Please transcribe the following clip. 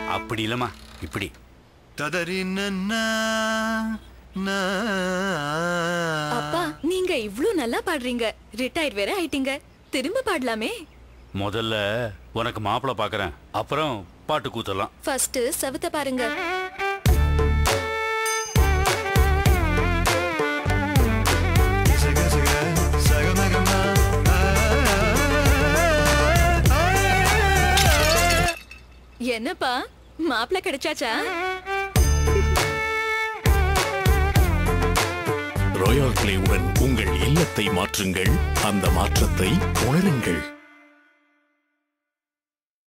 அப்படி இல்லம்மா இப்படி ததறி நன்னா, நா. அப்பா நீங்க இவ்ளோ நல்லா பாடுறீங்க ரிட்டையர் வேற ஆயிட்டீங்க திரும்ப பாடலாமே முதல்ல உனக்கு மாப்பிள்ளை பார்க்கறேன் அப்புறம் பாட்டு கூத்தலாம் ஃபர்ஸ்ட் செவத்த பாருங்க சக சக, சகமகமா, ஆ, ஆ, ஆ. என்னப்பா மாப்பிள்ள கிடைச்சாச்சா ராயல் பிளேவுடன் உங்கள் இல்லத்தை மாற்றுங்கள் அந்த மாற்றத்தை உணருங்கள்